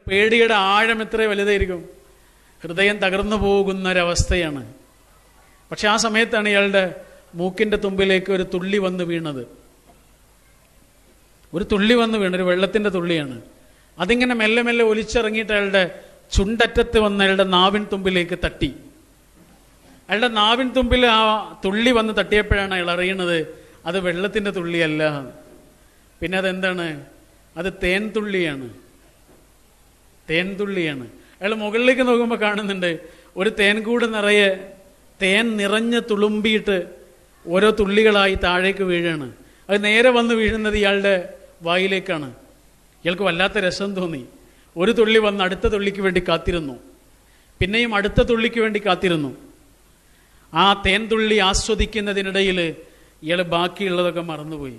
പേടിയുടെ ആഴം എത്ര വലുതായിരിക്കും ഹൃദയം തകർന്നു പോകുന്ന ഒരവസ്ഥയാണ് പക്ഷെ ആ സമയത്താണ് ഇയാളുടെ മൂക്കിന്റെ തുമ്പിലേക്ക് ഒരു തുള്ളി വന്ന് വീണത് ഒരു തുള്ളി വന്ന് വീണ ഒരു വെള്ളത്തിന്റെ തുള്ളിയാണ് അതിങ്ങനെ മെല്ലെ മെല്ലെ ഒലിച്ചിറങ്ങിയിട്ട് അയാളുടെ ചുണ്ടറ്റത്ത് വന്ന് അയാളുടെ നാവിൻ തുമ്പിലേക്ക് തട്ടി അയാളുടെ നാവിൻ തുമ്പിൽ ആ തുള്ളി വന്ന് തട്ടിയപ്പോഴാണ് അയാൾ അറിയണത് അത് വെള്ളത്തിന്റെ തുള്ളിയല്ല പിന്നെ അതെന്താണ് അത് തേൻ തുള്ളിയാണ് തേൻ തുള്ളിയാണ് അയാൾ മുകളിലേക്ക് നോക്കുമ്പോൾ കാണുന്നുണ്ട് ഒരു തേൻകൂട് നിറയെ തേൻ നിറഞ്ഞ് തുളുമ്പിയിട്ട് ഓരോ തുള്ളികളായി താഴേക്ക് വീഴാണ് അത് നേരെ വന്ന് വീഴുന്നത് ഇയാളുടെ വായിലേക്കാണ് ഇയാൾക്ക് വല്ലാത്ത രസം തോന്നി ഒരു തുള്ളി വന്ന് അടുത്ത തുള്ളിക്ക് വേണ്ടി കാത്തിരുന്നു പിന്നെയും അടുത്ത തുള്ളിക്ക് വേണ്ടി കാത്തിരുന്നു ആ തേൻ തുള്ളി ആസ്വദിക്കുന്നതിനിടയിൽ ഇയാൾ ബാക്കിയുള്ളതൊക്കെ മറന്നുപോയി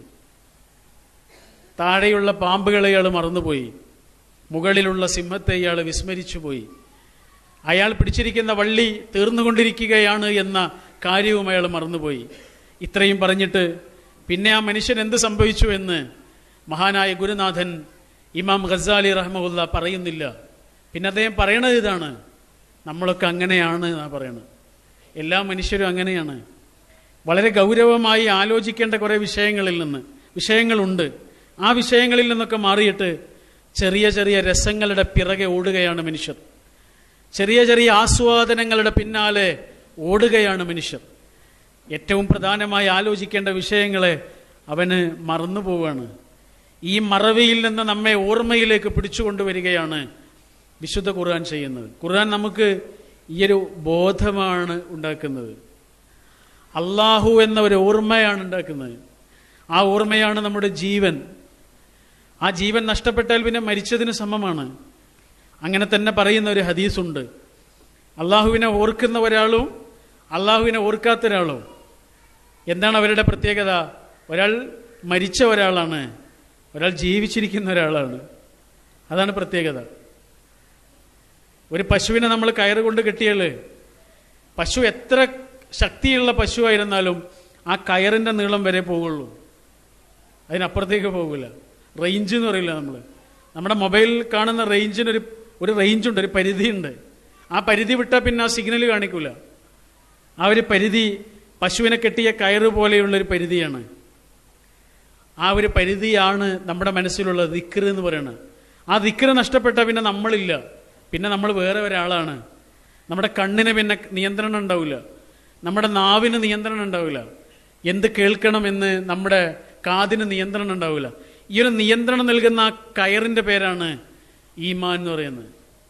താഴെയുള്ള പാമ്പുകളെ ഇയാൾ മറന്നുപോയി മുകളിലുള്ള സിംഹത്തെ ഇയാൾ വിസ്മരിച്ചുപോയി അയാൾ പിടിച്ചിരിക്കുന്ന വള്ളി തീർന്നുകൊണ്ടിരിക്കുകയാണ് എന്ന കാര്യവും അയാൾ മറന്നുപോയി ഇത്രയും പറഞ്ഞിട്ട് പിന്നെ ആ മനുഷ്യൻ എന്ത് സംഭവിച്ചു എന്ന് മഹാനായ ഗുരുനാഥൻ ഇമാം ഖസാലി റഹ്മുല്ല പറയുന്നില്ല പിന്നെ അദ്ദേഹം പറയണത് ഇതാണ് നമ്മളൊക്കെ അങ്ങനെയാണ് എന്നാ പറയണത് എല്ലാ മനുഷ്യരും അങ്ങനെയാണ് വളരെ ഗൗരവമായി ആലോചിക്കേണ്ട കുറേ വിഷയങ്ങളിൽ നിന്ന് വിഷയങ്ങളുണ്ട് ആ വിഷയങ്ങളിൽ നിന്നൊക്കെ മാറിയിട്ട് ചെറിയ ചെറിയ രസങ്ങളുടെ പിറകെ ഓടുകയാണ് മനുഷ്യർ ചെറിയ ചെറിയ ആസ്വാദനങ്ങളുടെ പിന്നാലെ ഓടുകയാണ് മനുഷ്യർ ഏറ്റവും പ്രധാനമായി ആലോചിക്കേണ്ട വിഷയങ്ങളെ അവന് മറന്നു പോവുകയാണ് ഈ മറവിയിൽ നിന്ന് നമ്മെ ഓർമ്മയിലേക്ക് പിടിച്ചുകൊണ്ടുവരികയാണ് വിശുദ്ധ ഖുർആൻ ചെയ്യുന്നത് ഖുർആൻ നമുക്ക് ഈയൊരു ബോധമാണ് ഉണ്ടാക്കുന്നത് അള്ളാഹു എന്ന ഒരു ഓർമ്മയാണ് ഉണ്ടാക്കുന്നത് ആ ഓർമ്മയാണ് നമ്മുടെ ജീവൻ ആ ജീവൻ നഷ്ടപ്പെട്ടാൽ പിന്നെ മരിച്ചതിന് സമമാണ് അങ്ങനെ തന്നെ പറയുന്ന ഒരു ഹദീസുണ്ട് അള്ളാഹുവിനെ ഓർക്കുന്ന ഒരാളും അള്ളാഹുവിനെ ഓർക്കാത്ത ഒരാളും എന്താണ് അവരുടെ പ്രത്യേകത ഒരാൾ മരിച്ച ഒരാളാണ് ഒരാൾ ജീവിച്ചിരിക്കുന്ന ഒരാളാണ് അതാണ് പ്രത്യേകത ഒരു പശുവിനെ നമ്മൾ കയറ് കൊണ്ട് കെട്ടിയാൽ പശു എത്ര ശക്തിയുള്ള പശുവായിരുന്നാലും ആ കയറിൻ്റെ നീളം വരെ പോവുള്ളൂ അതിനപ്പുറത്തേക്ക് പോകില്ല റേഞ്ച് എന്ന് പറയില്ല നമ്മൾ നമ്മുടെ മൊബൈലിൽ കാണുന്ന റേഞ്ചിനൊരു ഒരു റേഞ്ചുണ്ട് ഒരു പരിധിയുണ്ട് ആ പരിധി വിട്ടാൽ പിന്നെ ആ സിഗ്നൽ കാണിക്കൂല ആ ഒരു പരിധി പശുവിനെ കെട്ടിയ കയറ് പോലെയുള്ള ഒരു പരിധിയാണ് ആ ഒരു പരിധിയാണ് നമ്മുടെ മനസ്സിലുള്ള ദിക്ർ എന്ന് പറയുന്നത് ആ ദിക്ർ നഷ്ടപ്പെട്ടാൽ പിന്നെ നമ്മളില്ല പിന്നെ നമ്മൾ വേറെ ഒരാളാണ് നമ്മുടെ കണ്ണിന് പിന്നെ നിയന്ത്രണം ഉണ്ടാവില്ല നമ്മുടെ നാവിന് നിയന്ത്രണം ഉണ്ടാവില്ല എന്ത് കേൾക്കണമെന്ന് നമ്മുടെ കാതിന് നിയന്ത്രണം ഉണ്ടാവില്ല ഈ ഒരു നിയന്ത്രണം നൽകുന്ന ആ കയറിന്റെ പേരാണ് ഈമാൻ എന്ന് പറയുന്നത്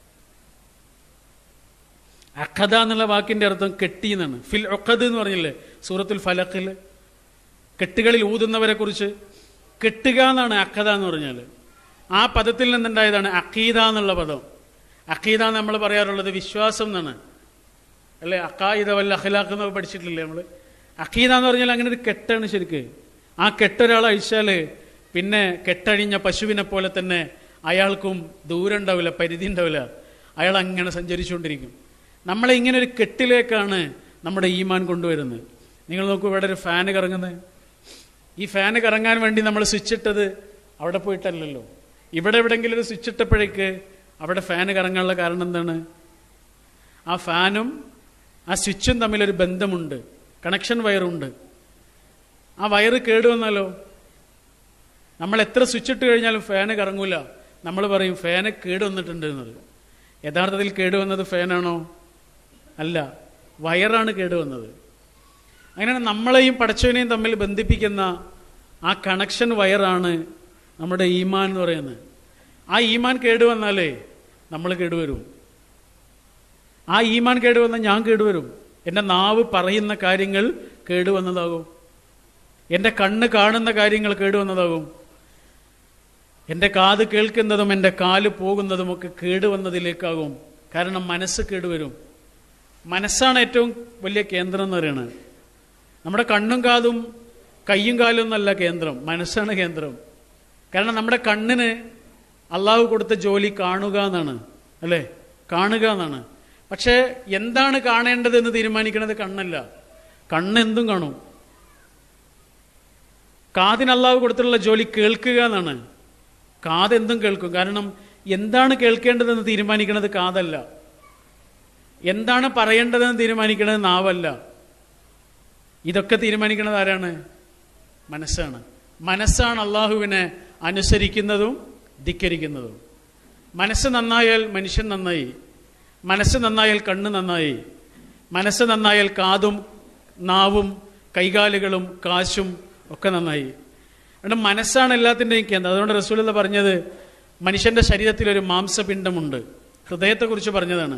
അഖദ എന്നുള്ള വാക്കിന്റെ അർത്ഥം കെട്ടി എന്നാണ് ഫിൽ ഒഖദ് എന്ന് പറഞ്ഞില്ലേ സൂറത്തുൽ ഫലഖിൽ കെട്ടുകളിൽ ഊതുന്നവരെ കുറിച്ച് കെട്ടുക എന്നാണ് അഖദ എന്ന് പറഞ്ഞാൽ ആ പദത്തിൽ നിന്നുണ്ടായതാണ് അഖീദ എന്നുള്ള പദം അഖീദ എന്ന് നമ്മൾ പറയാറുള്ളത് വിശ്വാസം എന്നാണ് അല്ലേ അക്കായിദ വല്ല അഖിലാഖ് എന്നൊക്കെ പഠിച്ചിട്ടില്ലേ നമ്മൾ അഖീദ എന്ന് പറഞ്ഞാൽ അങ്ങനെ ഒരു കെട്ടാണ് ശരിക്ക് ആ കെട്ടൊരാൾ അഴിച്ചാൽ പിന്നെ കെട്ടഴിഞ്ഞ പശുവിനെ പോലെ തന്നെ അയാൾക്കും ദൂരം ഉണ്ടാവില്ല പരിധി ഉണ്ടാവില്ല അയാൾ അങ്ങനെ സഞ്ചരിച്ചുകൊണ്ടിരിക്കും നമ്മളെ ഇങ്ങനെ ഒരു കെട്ടിലേക്കാണ് നമ്മുടെ ഈമാൻ കൊണ്ടുവരുന്നത് നിങ്ങൾ നോക്കൂ ഇവിടെ ഒരു ഫാന് കറങ്ങുന്നത് ഈ ഫാന് കറങ്ങാൻ വേണ്ടി നമ്മൾ സ്വിച്ച് ഇട്ടത് അവിടെ പോയിട്ടല്ലല്ലോ ഇവിടെ എവിടെയെങ്കിലും ഒരു സ്വിച്ച് ഇട്ടപ്പോഴേക്ക് അവിടെ ഫാന് കറങ്ങാനുള്ള കാരണം എന്താണ് ആ ഫാനും ആ സ്വിച്ചും തമ്മിലൊരു ബന്ധമുണ്ട് കണക്ഷൻ വയറുണ്ട് ആ വയറ് കേടുവന്നാലോ നമ്മൾ എത്ര സ്വിച്ച് ഇട്ട് കഴിഞ്ഞാലും ഫാന് കറങ്ങൂല നമ്മൾ പറയും ഫാന് കേടുവന്നിട്ടുണ്ട് എന്നത് യഥാർത്ഥത്തിൽ കേടുവന്നത് ഫാനാണോ അല്ല വയറാണ് കേടുവന്നത് അങ്ങനെ നമ്മളെയും പടച്ചവനെയും തമ്മിൽ ബന്ധിപ്പിക്കുന്ന ആ കണക്ഷൻ വയറാണ് നമ്മുടെ ഈമാൻ എന്ന് പറയുന്നത് ആ ഈമാൻ കേടുവന്നാലേ നമ്മൾ കേടുവരും ആ ഈമാൻ കേടുവന്ന ഞാൻ കേടുവരും എൻ്റെ നാവ് പറയുന്ന കാര്യങ്ങൾ കേടുവന്നതാകും എൻ്റെ കണ്ണ് കാണുന്ന കാര്യങ്ങൾ കേടുവന്നതാകും എൻ്റെ കാത് കേൾക്കുന്നതും എൻ്റെ കാല് പോകുന്നതുമൊക്കെ കേടുവന്നതിലേക്കാകും കാരണം മനസ്സ് കേടുവരും മനസ്സാണ് ഏറ്റവും വലിയ കേന്ദ്രം എന്ന് പറയുന്നത് നമ്മുടെ കണ്ണും കാതും കയ്യും കാലും എന്നല്ല കേന്ദ്രം മനസ്സാണ് കേന്ദ്രം കാരണം നമ്മുടെ കണ്ണിന് അള്ളാഹു കൊടുത്ത ജോലി കാണുക എന്നാണ് അല്ലേ കാണുക എന്നാണ് പക്ഷേ എന്താണ് കാണേണ്ടത് എന്ന് തീരുമാനിക്കുന്നത് കണ്ണല്ല കണ്ണ് എന്തും കാണും കാതിന് അള്ളാഹു കൊടുത്തിട്ടുള്ള ജോലി കേൾക്കുക എന്നാണ് കാത് എന്തും കേൾക്കും കാരണം എന്താണ് കേൾക്കേണ്ടതെന്ന് തീരുമാനിക്കുന്നത് കാതല്ല എന്താണ് പറയേണ്ടതെന്ന് തീരുമാനിക്കുന്നത് നാവല്ല ഇതൊക്കെ തീരുമാനിക്കുന്നത് ആരാണ് മനസ്സാണ് മനസ്സാണ് അള്ളാഹുവിനെ അനുസരിക്കുന്നതും ധിക്കരിക്കുന്നതും മനസ്സ് നന്നായാൽ മനുഷ്യൻ നന്നായി മനസ്സ് നന്നായാൽ കണ്ണ് നന്നായി മനസ്സ് നന്നായാൽ കാതും നാവും കൈകാലുകളും കാശും ഒക്കെ നന്നായി അതുകൊണ്ട് മനസ്സാണ് എല്ലാത്തിൻ്റെയും കേന്ദ്രം അതുകൊണ്ട് റസൂലത പറഞ്ഞത് മനുഷ്യന്റെ ശരീരത്തിൽ ഒരു മാംസപിണ്ഡമുണ്ട് ഹൃദയത്തെക്കുറിച്ച് പറഞ്ഞതാണ്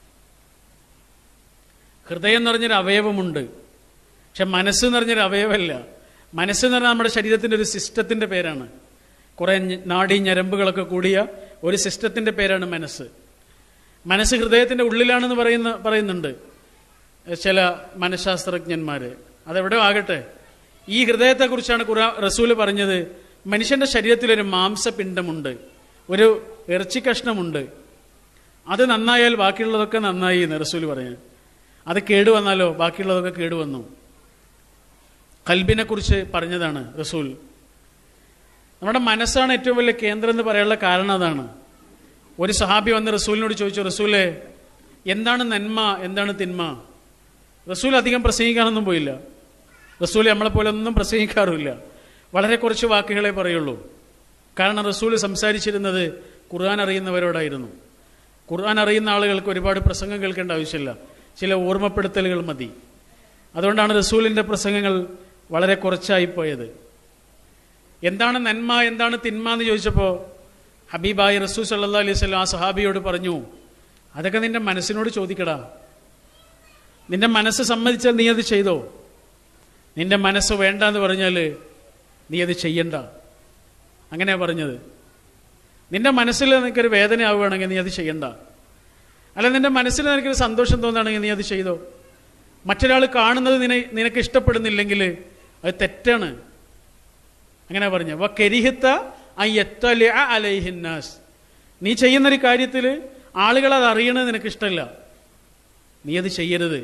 ഹൃദയം എന്ന് പറഞ്ഞൊരു അവയവമുണ്ട് പക്ഷെ മനസ്സ് എന്ന് പറഞ്ഞൊരു അവയവമല്ല മനസ്സ് എന്ന് പറഞ്ഞാൽ നമ്മുടെ ശരീരത്തിൻ്റെ ഒരു സിസ്റ്റത്തിൻ്റെ പേരാണ് കുറേ ഞ- നാഡീ ഞരമ്പുകളൊക്കെ കൂടിയ ഒരു സിസ്റ്റത്തിൻ്റെ പേരാണ് മനസ്സ് മനസ്സ് ഹൃദയത്തിൻ്റെ ഉള്ളിലാണെന്ന് പറയുന്ന പറയുന്നുണ്ട് ചില മനഃശാസ്ത്രജ്ഞന്മാർ അതെവിടെയോ ആകട്ടെ ഈ ഹൃദയത്തെക്കുറിച്ചാണ് ഖുറാ റസൂല് പറഞ്ഞത് മനുഷ്യന്റെ ശരീരത്തിലൊരു മാംസപിണ്ഡമുണ്ട് ഒരു ഇറച്ചി കഷ്ണമുണ്ട് അത് നന്നായാൽ ബാക്കിയുള്ളതൊക്കെ നന്നായി എന്ന് റസൂല് പറഞ്ഞു അത് കേടുവന്നാലോ ബാക്കിയുള്ളതൊക്കെ കേടുവന്നു കൽബിനെ കുറിച്ച് പറഞ്ഞതാണ് റസൂൽ നമ്മുടെ മനസ്സാണ് ഏറ്റവും വലിയ കേന്ദ്രം എന്ന് പറയാനുള്ള കാരണം അതാണ് ഒരു സഹാബി വന്ന് റസൂലിനോട് ചോദിച്ചു റസൂലെ എന്താണ് നന്മ എന്താണ് തിന്മ റസൂൽ അധികം പ്രസംഗിക്കാനൊന്നും പോയില്ല റസൂൽ നമ്മളെ പോലെ ഒന്നും പ്രസംഗിക്കാറുമില്ല വളരെ കുറച്ച് വാക്കുകളെ പറയുള്ളൂ കാരണം റസൂൽ സംസാരിച്ചിരുന്നത് ഖുർആൻ അറിയുന്നവരോടായിരുന്നു ഖുർആൻ അറിയുന്ന ആളുകൾക്ക് ഒരുപാട് പ്രസംഗം കേൾക്കേണ്ട ആവശ്യമില്ല ചില ഓർമ്മപ്പെടുത്തലുകൾ മതി അതുകൊണ്ടാണ് റസൂലിന്റെ പ്രസംഗങ്ങൾ വളരെ കുറച്ചായി പോയത് എന്താണ് നന്മ എന്താണ് തിന്മ എന്ന് ചോദിച്ചപ്പോൾ ഹബീബായി റസൂ സല്ലാ അലൈഹി സ്വലം ആ സഹാബിയോട് പറഞ്ഞു അതൊക്കെ നിന്റെ മനസ്സിനോട് ചോദിക്കടാ നിന്റെ മനസ്സ് സമ്മതിച്ചാൽ നീ അത് ചെയ്തോ നിന്റെ മനസ്സ് വേണ്ട എന്ന് പറഞ്ഞാൽ നീ അത് ചെയ്യണ്ട അങ്ങനെയാ പറഞ്ഞത് നിന്റെ മനസ്സിൽ നിനക്കൊരു വേദന ആവുകയാണെങ്കിൽ നീ അത് ചെയ്യണ്ട അല്ല നിന്റെ മനസ്സിൽ നിനക്കൊരു സന്തോഷം തോന്നുകയാണെങ്കിൽ നീ അത് ചെയ്തോ മറ്റൊരാൾ കാണുന്നത് നിന നിനക്ക് ഇഷ്ടപ്പെടുന്നില്ലെങ്കിൽ അത് തെറ്റാണ് അങ്ങനെ പറഞ്ഞു വ കരിഹിത്ത അലൈഹിന്നാസ് നീ ചെയ്യുന്നൊരു കാര്യത്തിൽ ആളുകൾ അത് അറിയണത് നിനക്ക് ഇഷ്ടമല്ല നീ അത് ചെയ്യരുത്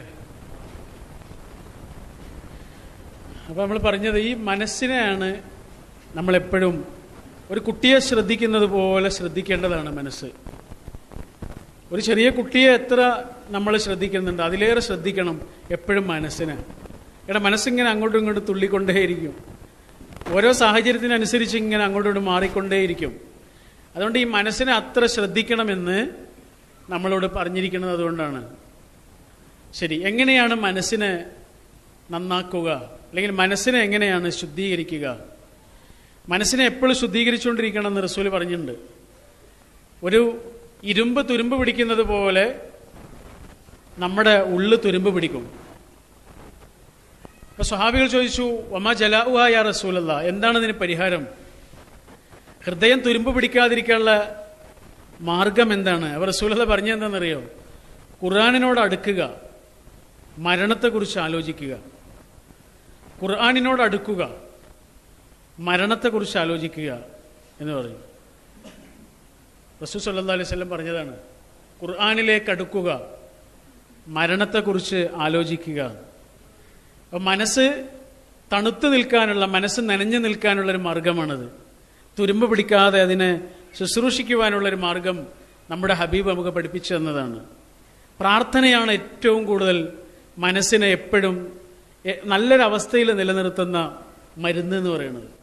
അപ്പൊ നമ്മൾ പറഞ്ഞത് ഈ മനസ്സിനെയാണ് നമ്മളെപ്പോഴും ഒരു കുട്ടിയെ ശ്രദ്ധിക്കുന്നത് പോലെ ശ്രദ്ധിക്കേണ്ടതാണ് മനസ്സ് ഒരു ചെറിയ കുട്ടിയെ എത്ര നമ്മൾ ശ്രദ്ധിക്കുന്നുണ്ട് അതിലേറെ ശ്രദ്ധിക്കണം എപ്പോഴും മനസ്സിനെ എടാ മനസ്സിങ്ങനെ അങ്ങോട്ടും ഇങ്ങോട്ടും തുള്ളിക്കൊണ്ടേയിരിക്കും ഓരോ സാഹചര്യത്തിനനുസരിച്ച് ഇങ്ങനെ അങ്ങോട്ടും ഇങ്ങോട്ടും മാറിക്കൊണ്ടേയിരിക്കും അതുകൊണ്ട് ഈ മനസ്സിനെ അത്ര ശ്രദ്ധിക്കണമെന്ന് നമ്മളോട് പറഞ്ഞിരിക്കുന്നത് അതുകൊണ്ടാണ് ശരി എങ്ങനെയാണ് മനസ്സിനെ നന്നാക്കുക അല്ലെങ്കിൽ മനസ്സിനെ എങ്ങനെയാണ് ശുദ്ധീകരിക്കുക മനസ്സിനെ എപ്പോഴും ശുദ്ധീകരിച്ചുകൊണ്ടിരിക്കണം എന്ന് റസൂല് പറഞ്ഞിട്ടുണ്ട് ഒരു ഇരുമ്പ് തുരുമ്പ് പിടിക്കുന്നത് പോലെ നമ്മുടെ ഉള്ളു തുരുമ്പ് പിടിക്കും അപ്പൊ സ്വഹാബികൾ ചോദിച്ചു ഒമ ജലാഉഹ യാ റസൂലല്ല എന്താണ് ഇതിന് പരിഹാരം ഹൃദയം തുരുമ്പ് പിടിക്കാതിരിക്കാനുള്ള മാർഗം എന്താണ് അവർ റസൂലത പറഞ്ഞെന്താണെന്നറിയോ ഖുർആാനിനോട് അടുക്കുക മരണത്തെക്കുറിച്ച് ആലോചിക്കുക ഖുർആാനിനോട് അടുക്കുക മരണത്തെക്കുറിച്ച് ആലോചിക്കുക എന്ന് പറയും റസൂ സല്ലാ അലൈഹി സ്വലം പറഞ്ഞതാണ് ഖുർആാനിലേക്ക് അടുക്കുക മരണത്തെക്കുറിച്ച് ആലോചിക്കുക അപ്പം മനസ്സ് തണുത്തു നിൽക്കാനുള്ള മനസ്സ് നനഞ്ഞു നിൽക്കാനുള്ള ഒരു മാർഗമാണത് തുരുമ്പ് പിടിക്കാതെ അതിനെ ശുശ്രൂഷിക്കുവാനുള്ള ഒരു മാർഗം നമ്മുടെ ഹബീബ് നമുക്ക് പഠിപ്പിച്ചു തന്നതാണ് പ്രാർത്ഥനയാണ് ഏറ്റവും കൂടുതൽ മനസ്സിനെ എപ്പോഴും എ- നല്ലൊരവസ്ഥയിൽ നിലനിർത്തുന്ന മരുന്ന് എന്ന് പറയുന്നത്